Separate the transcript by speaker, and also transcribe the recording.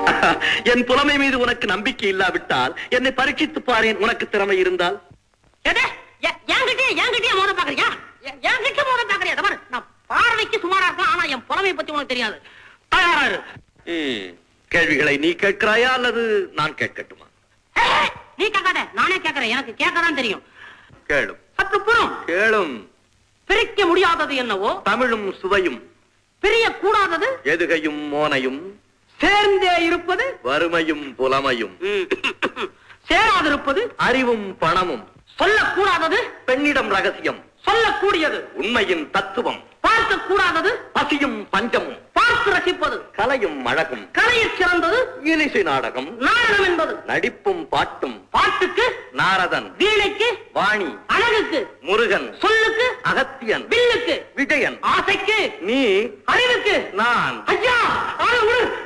Speaker 1: என் புலமை மீது உனக்கு நம்பிக்கை இல்லாவிட்டால் என்னை பரீட்சித்து பாரேன் உனக்கு திறமை இருந்தால்
Speaker 2: எது? எ- என்கிட்டயே என்கிட்டயே மோத பாக்குறியா எ- என்கிட்ட மோத பாக்குறியா இதை பாரு, நான் பார்வைக்கு சுமாரா இருக்கலாம் ஆனா என் புலமையை பத்தி உனக்கு தெரியாது தயாரா இரு.
Speaker 1: ம், கேள்விகளை நீ கேட்கிறாயா அல்லது நான் கேட்கட்டுமா
Speaker 2: ஏய், நீ கேட்காத நானே கேட்கறேன் எனக்கு கேட்கதான் தெரியும்
Speaker 1: கேளும்
Speaker 2: சற்று புறம்
Speaker 1: கேளும்
Speaker 2: பிரிக்க முடியாதது என்னவோ
Speaker 1: தமிழும் சுவையும்
Speaker 2: பிரிய கூடாதது
Speaker 1: எதுகையும் மோனையும்
Speaker 2: சேர்ந்தே இருப்பது
Speaker 1: வறுமையும் புலமையும்
Speaker 2: சேராதிருப்பது
Speaker 1: அறிவும் பணமும்
Speaker 2: சொல்லக்கூடாதது
Speaker 1: பெண்ணிடம் ரகசியம்
Speaker 2: சொல்லக்கூடியது
Speaker 1: உண்மையின் தத்துவம்
Speaker 2: பார்க்க கூடாதது
Speaker 1: பசியும் பஞ்சமும்
Speaker 2: பார்த்து ரசிப்பது
Speaker 1: கலையும் அழகும்
Speaker 2: கலையில் சிறந்தது
Speaker 1: இலிசை நாடகம்
Speaker 2: நாடகம் என்பது
Speaker 1: நடிப்பும் பாட்டும்
Speaker 2: பாட்டுக்கு
Speaker 1: நாரதன்
Speaker 2: வீணைக்கு
Speaker 1: வாணி
Speaker 2: அழகுக்கு
Speaker 1: முருகன்
Speaker 2: சொல்லுக்கு
Speaker 1: அகத்தியன்
Speaker 2: வில்லுக்கு
Speaker 1: விஜயன்
Speaker 2: ஆசைக்கு
Speaker 1: நீ
Speaker 2: அறிவுக்கு
Speaker 1: நான்
Speaker 2: ஐயா ஆள விடு